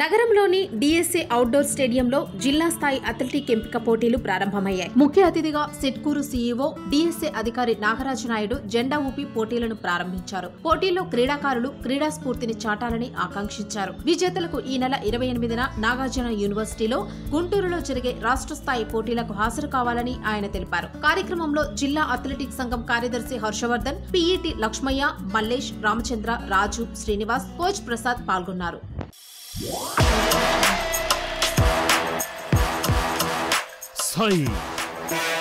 నగరంలోని DSA outdoor స్టేడియంలో జిల్లా స్థాయి అథ్లెటిక్ ఎంపిక పోటీలు ప్రారంభమయ్యాయి ముఖ్య అతిథిగా సిట్కూరు సీఈఓ డిఎస్ఏ అధికారి నాగరాజు నాయుడు జెండా ఊపి పోటీలను ప్రారంభించారు పోటీల్లో క్రీడాకారులు క్రీడా స్ఫూర్తిని చాటాలని ఆకాంక్షించారు విజేతలకు ఈ నెల ఇరవై ఎనిమిదిన నాగార్జున యూనివర్సిటీలో గుంటూరులో జరిగే రాష్ట్ర స్థాయి పోటీలకు హాజరు కావాలని ఆయన తెలిపారు కార్యక్రమంలో జిల్లా అథ్లెటిక్ సంఘం కార్యదర్శి హర్షవర్ధన్ పిఈటి లక్ష్మయ్య మల్లేష్ రామచంద్ర రాజు శ్రీనివాస్ కోచ్ ప్రసాద్ పాల్గొన్నారు సాయి